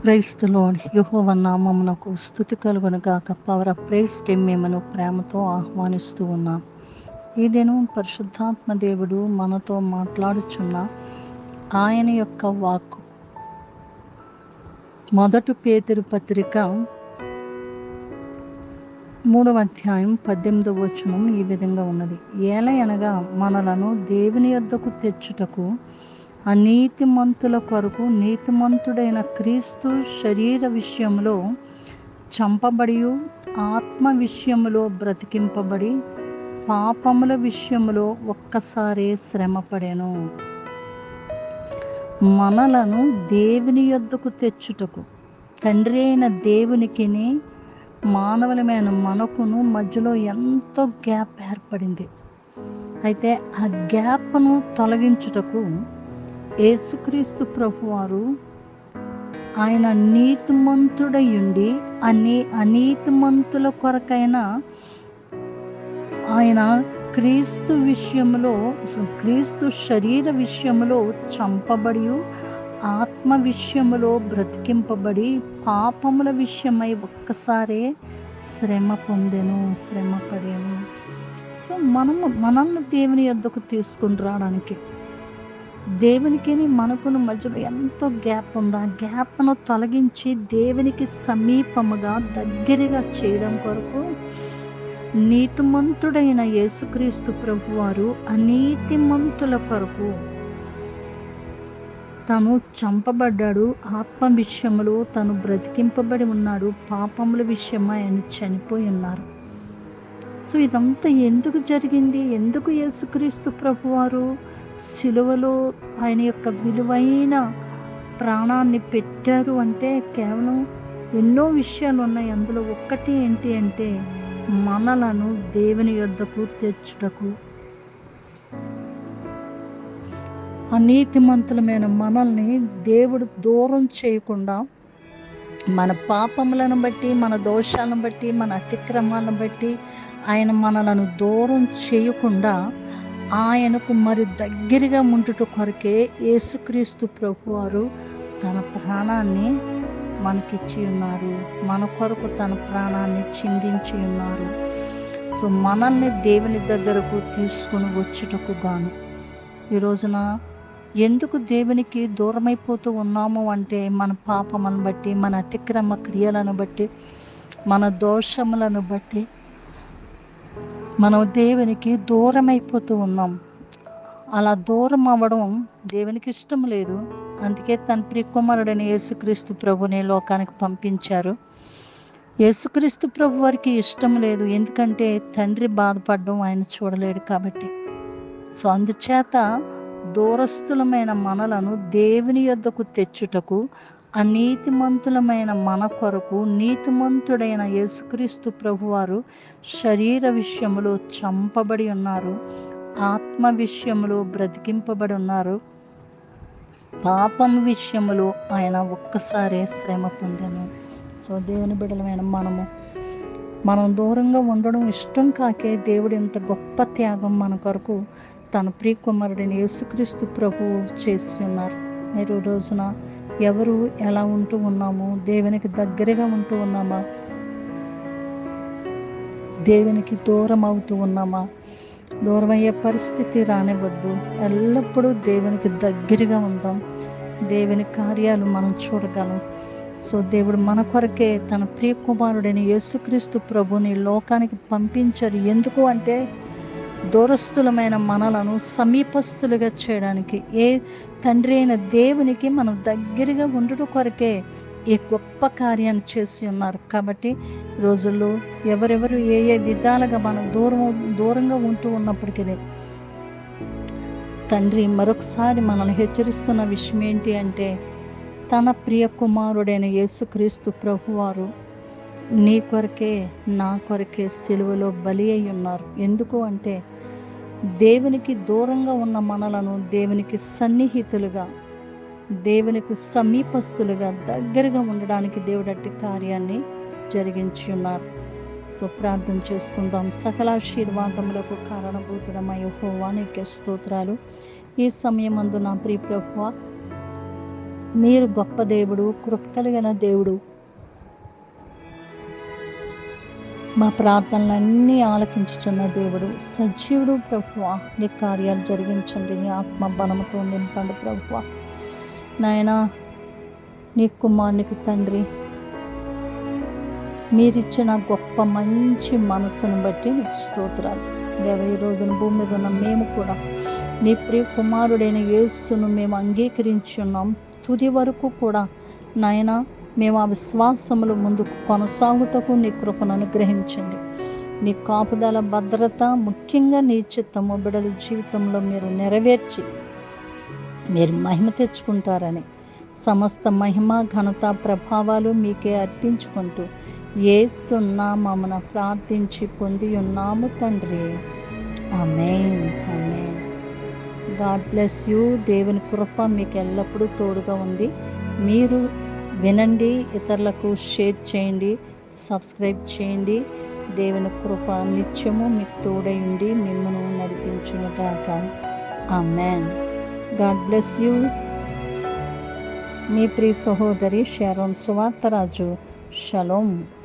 క్రైస్త lord యహోవ నామమునకు స్థుతి కలుగును గాక పవర్ ఆఫ్ ప్రైస్కి మిమ్మను ప్రేమతో ఆహ్వానిస్తూ ఉన్నాం ఈ దినం పరిశుద్ధాత్మ దేవుడు మనతో మాట్లాడుచున్న ఆయన యొక్క వాక్కు మొదటి పేతురు పత్రిక మూడవ అధ్యాయం పద్దెనిమిదవ వచనం ఈ విధంగా ఉన్నది ఏలయనగా మనలను దేవుని యొద్దకు తెచ్చుటకు అనీతిమంతుల కొరకు నీతిమంతుడైన క్రీస్తు శరీర విషయంలో చంపబడి ఆత్మ విషయములో బ్రతికింపబడి పాపముల విషయములో ఒక్కసారే శ్రమపడెను మనలను దేవుని యొద్దకు తెచ్చుటకు తండ్రి అయిన దేవునికిని మానవులమైన మనకును మధ్యలో ఎంతో గ్యాప్ ఏర్పడింది అయితే ఆ గ్యాప్ను తొలగించుటకు యేసుక్రీస్తు ప్రభువారు ఆయన నీతిమంతుడయుండి అనే అనీతిమంతుల కొరకైన ఆయన క్రీస్తు విషయంలో క్రీస్తు శరీర విషయంలో చంపబడి ఆత్మ విషయములో బ్రతికింపబడి పాపముల విషయమై ఒక్కసారే శ్రమ పొందెను శ్రమ పడాను సో మనము మనల్ని దేవుని యొద్దకు తీసుకుని రావడానికి దేవునికి మనకును మధ్యలో ఎంతో గ్యాప్ ఉంది ఆ గ్యాప్ను తొలగించి దేవునికి సమీపముగా దగ్గరగా చేయడం కొరకు నీతిమంతుడైన యేసుక్రీస్తు ప్రభువారు అనీతిమంతుల కొరకు తను చంపబడ్డాడు ఆత్మ విషయంలో తను బ్రతికింపబడి ఉన్నాడు పాపముల విషయమై ఆయన చనిపోయి ఉన్నారు సో ఇదంతా ఎందుకు జరిగింది ఎందుకు యేసుక్రీస్తు ప్రభువారు సిలువలో ఆయన యొక్క విలువైన ప్రాణాన్ని పెట్టారు అంటే కేవలం ఎన్నో విషయాలు ఉన్నాయి అందులో ఒక్కటి ఏంటి అంటే మనలను దేవుని యొద్దకు తెచ్చుటకు అనీతిమంతులమైన మనల్ని దేవుడు దూరం చేయకుండా మన పాపములను బట్టి మన దోషాలను బట్టి మన అతిక్రమాలను బట్టి ఆయన మనలను దూరం చేయకుండా ఆయనకు మరి దగ్గరగా ఉంటుట కొరకే యేసుక్రీస్తు ప్రభువారు తన ప్రాణాన్ని మనకిచ్చి ఉన్నారు మన కొరకు తన ప్రాణాన్ని చిందించి ఉన్నారు సో మనల్ని దేవుని దగ్గరకు తీసుకుని వచ్చుటకు గాను ఈ రోజున ఎందుకు దేవునికి దూరమైపోతూ ఉన్నాము అంటే మన పాపములను బట్టి మన అతిక్రమ క్రియలను బట్టి మన దోషములను బట్టి మనం దేవునికి దూరం అయిపోతూ ఉన్నాం అలా దూరం అవ్వడం దేవునికి ఇష్టం లేదు అందుకే తన ప్రియకుమారుడైన యేసుక్రీస్తు ప్రభుని లోకానికి పంపించారు యేసుక్రీస్తు ప్రభు వారికి ఇష్టం లేదు ఎందుకంటే తండ్రి బాధపడడం ఆయన చూడలేడు కాబట్టి సో అందుచేత దూరస్తులమైన మనలను దేవుని యొద్దకు తెచ్చుటకు అనీతిమంతులమైన మన కొరకు నీతిమంతుడైన యేసుక్రీస్తు ప్రభువారు శరీర విషయములో చంపబడి ఉన్నారు ఆత్మ విషయములో బ్రతికింపబడి ఉన్నారు పాపం విషయములో ఆయన ఒక్కసారే శ్రమ పొందాను సో దేవుని బిడలమైన మనము మనం దూరంగా ఉండడం ఇష్టం కాకే దేవుడు ఇంత గొప్ప త్యాగం మన కొరకు తన ప్రియకుమారుడిని యేసుక్రీస్తు ప్రభువు చేసి ఉన్నారు మీరు రోజున ఎవరు ఎలా ఉంటూ ఉన్నాము దేవునికి దగ్గరగా ఉంటూ ఉన్నామా దేవునికి దూరం అవుతూ ఉన్నామా దూరం అయ్యే పరిస్థితి రానివ్వద్దు ఎల్లప్పుడూ దేవునికి దగ్గరగా ఉందాం దేవుని కార్యాలు మనం చూడగలం సో దేవుడు మన కొరకే తన ప్రియ కుమారుడైన యేసుక్రీస్తు ప్రభుని లోకానికి పంపించారు ఎందుకు అంటే దూరస్తులమైన మనలను సమీపస్తులుగా చేయడానికి ఏ తండ్రి అయిన దేవునికి మనం దగ్గరగా ఉండడం కొరకే ఈ గొప్ప కార్యాన్ని చేసి ఉన్నారు కాబట్టి రోజుల్లో ఎవరెవరు ఏ ఏ విధాలుగా మనం దూరం దూరంగా ఉంటూ ఉన్నప్పటికీ తండ్రి మరొకసారి మనల్ని హెచ్చరిస్తున్న విషయం ఏంటి అంటే తన ప్రియ కుమారుడైన యేసుక్రీస్తు ప్రభువారు నీ కొరకే నా కొరకే సిలువలో బలి అయి ఉన్నారు ఎందుకు అంటే దేవునికి దూరంగా ఉన్న మనలను దేవునికి సన్నిహితులుగా దేవునికి సమీపస్తులుగా దగ్గరగా ఉండడానికి దేవుడు అట్టి కార్యాన్ని జరిగించి ఉన్నారు సో ప్రార్థన చేసుకుందాం సకలాశీర్వాదములకు కారణభూతుడమై హోవా నీకే స్తోత్రాలు ఈ సమయమందు నా ప్రియ ప్రభువ మీరు గొప్ప దేవుడు కృప కలిగిన దేవుడు మా ప్రార్థనలన్నీ ఆలకించుచున్న దేవుడు సజీవుడు ప్రభు నీ కార్యాలు జరిగించండి నీ ఆత్మ బలముతో నింపండి ప్రభు నాయన నీ కుమారునికి తండ్రి మీరిచ్చిన గొప్ప మంచి మనసును బట్టి నీకు స్తోత్రాలు దేవ ఈ రోజున భూమి మీద ఉన్న మేము కూడా నీ ప్రియ కుమారుడైన యేసును మేము అంగీకరించి ఉన్నాం తుది వరకు కూడా నాయన మేము ఆ విశ్వాసములు ముందుకు కొనసాగుటకు నీ కృపను అనుగ్రహించండి నీ కాపుదల భద్రత ముఖ్యంగా నీ చిత్తము బిడల జీవితంలో మీరు నెరవేర్చి మీరు మహిమ తెచ్చుకుంటారని సమస్త మహిమ ఘనత ప్రభావాలు మీకే అర్పించుకుంటూ ఏసున్నామమున ప్రార్థించి పొంది ఉన్నాము తండ్రి amen amen God bless you దేవుని కృప మీకు ఎల్లప్పుడూ తోడుగా ఉంది మీరు వినండి ఇతరులకు షేర్ చేయండి సబ్స్క్రైబ్ చేయండి దేవుని కృప నిత్యము మీకు తోడై ఉండి మిమ్మల్ని నడిపించునుగాక ఆమెన్ గాడ్ బ్లెస్ యూ మీ ప్రియ సహోదరి షారోన్ సువార్తరాజు షలోం